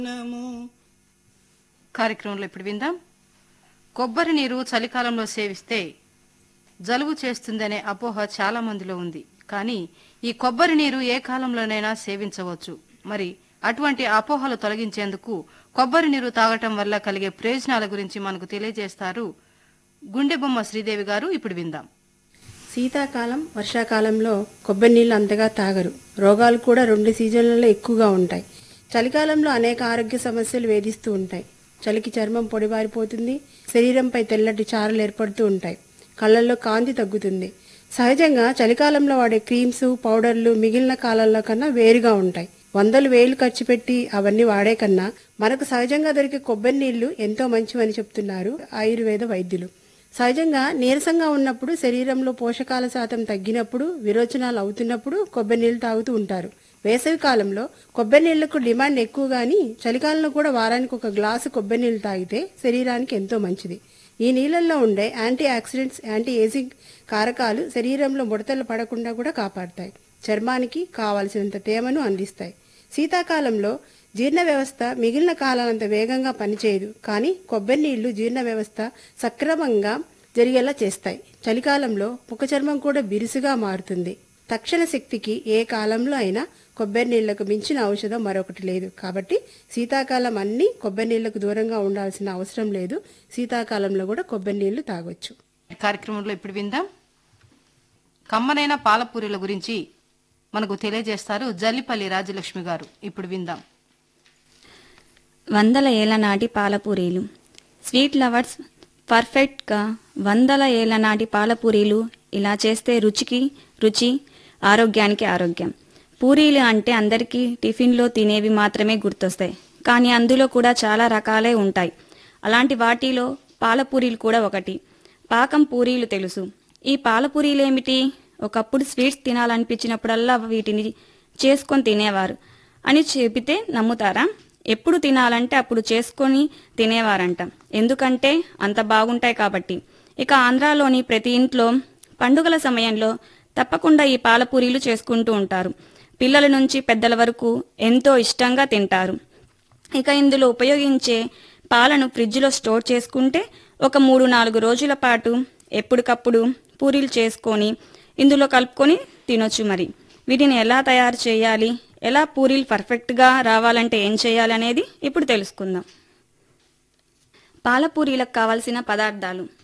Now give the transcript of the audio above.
కార్యక్రమంలో ఇప్పుడు విందాం కొబ్బరి నీరు చలికాలంలో సేవిస్తే జలుబు చేస్తుందనే అపోహ చాలా మందిలో ఉంది కానీ ఈ కొబ్బరి నీరు ఏ కాలంలోనైనా సేవించవచ్చు మరి అటువంటి అపోహలు తొలగించేందుకు కొబ్బరి నీరు తాగటం వల్ల కలిగే ప్రయోజనాల గురించి మనకు తెలియజేస్తారు గుండెబొమ్మ శ్రీదేవి గారు ఇప్పుడు విందాం శీతాకాలం వర్షాకాలంలో కొబ్బరి నీళ్ళు అంతగా తాగరు రోగాలు కూడా రెండు సీజన్లలో ఎక్కువగా ఉంటాయి చలికాలంలో అనేక ఆరోగ్య సమస్యలు వేధిస్తూ ఉంటాయి చలికి చర్మం పొడిబారిపోతుంది శరీరంపై తెల్లటి చారలు ఏర్పడుతూ ఉంటాయి కళ్ళల్లో కాంతి తగ్గుతుంది సహజంగా చలికాలంలో వాడే క్రీమ్స్ పౌడర్లు మిగిలిన కాలాల్లో కన్నా వేరుగా ఉంటాయి వందలు వేలు ఖర్చు పెట్టి అవన్నీ వాడే కన్నా మనకు సహజంగా దొరికే కొబ్బరి నీళ్లు ఎంతో మంచివని చెప్తున్నారు ఆయుర్వేద వైద్యులు సహజంగా నీరసంగా ఉన్నప్పుడు శరీరంలో పోషకాల శాతం తగ్గినప్పుడు విరోచనాలు అవుతున్నప్పుడు కొబ్బరి నీళ్లు తాగుతూ ఉంటారు వేసవి కాలంలో కొబ్బరి నీళ్లకు డిమాండ్ ఎక్కువ గాని చలికాలంలో కూడా వారానికి ఒక గ్లాసు కొబ్బరి నీళ్లు తాగితే శరీరానికి ఎంతో మంచిది ఈ నీళ్ళల్లో ఉండే యాంటీ ఆక్సిడెంట్స్ యాంటీ ఏజింగ్ కారకాలు శరీరంలో ముడతలు పడకుండా కూడా కాపాడతాయి చర్మానికి కావలసినంత తేమను అందిస్తాయి శీతాకాలంలో జీర్ణ వ్యవస్థ మిగిలిన కాలాలంత వేగంగా పనిచేయదు కానీ కొబ్బరి నీళ్లు జీర్ణ వ్యవస్థ సక్రమంగా జరిగేలా చేస్తాయి చలికాలంలో ముఖ చర్మం కూడా బిరుసుగా మారుతుంది తక్షణ శక్తికి ఏ కాలంలో అయినా కొబ్బరి నీళ్లకు మించిన ఔషధం మరొకటి లేదు కాబట్టి శీతాకాలం అన్ని కొబ్బరి నీళ్లకు దూరంగా ఉండాల్సిన అవసరం లేదు శీతాకాలంలో కూడా కొబ్బరి నీళ్లు తాగొచ్చు కార్యక్రమంలో ఇప్పుడు విందాం కమ్మనైన పాలపూరిల గురించి మనకు తెలియజేస్తారు జల్లిపల్లి రాజలక్ష్మి గారు ఇప్పుడు విందాం వందల ఏళ్ల నాటి పాలపూరీలు స్వీట్ లవర్స్ పర్ఫెక్ట్గా వందల ఏళ్ల నాటి పాలపూరీలు ఇలా చేస్తే రుచికి రుచి ఆరోగ్యానికి ఆరోగ్యం పూరీలు అంటే అందరికీ టిఫిన్లో తినేవి మాత్రమే గుర్తొస్తాయి కానీ అందులో కూడా చాలా రకాలే ఉంటాయి అలాంటి వాటిలో పాలపూరీలు కూడా ఒకటి పాకం పూరీలు తెలుసు ఈ పాలపూరీలు ఏమిటి ఒకప్పుడు స్వీట్స్ తినాలనిపించినప్పుడల్లా వీటిని చేసుకొని తినేవారు అని చెబితే నమ్ముతారా ఎప్పుడు తినాలంటే అప్పుడు చేసుకొని తినేవారంట ఎందుకంటే అంత బాగుంటాయి కాబట్టి ఇక ఆంధ్రాలోని ప్రతి ఇంట్లో పండుగల సమయంలో తప్పకుండా ఈ పాలపూరీలు చేసుకుంటూ ఉంటారు పిల్లల నుంచి పెద్దల వరకు ఎంతో ఇష్టంగా తింటారు ఇక ఇందులో ఉపయోగించే పాలను ఫ్రిడ్జ్లో స్టోర్ చేసుకుంటే ఒక మూడు నాలుగు రోజుల పాటు ఎప్పటికప్పుడు పూరీలు చేసుకొని ఇందులో కలుపుకొని తినొచ్చు మరి వీటిని ఎలా తయారు చేయాలి ఎలా పూరీలు పర్ఫెక్ట్గా రావాలంటే ఏం చేయాలి అనేది ఇప్పుడు తెలుసుకుందాం పాలపూరీలకు కావాల్సిన పదార్థాలు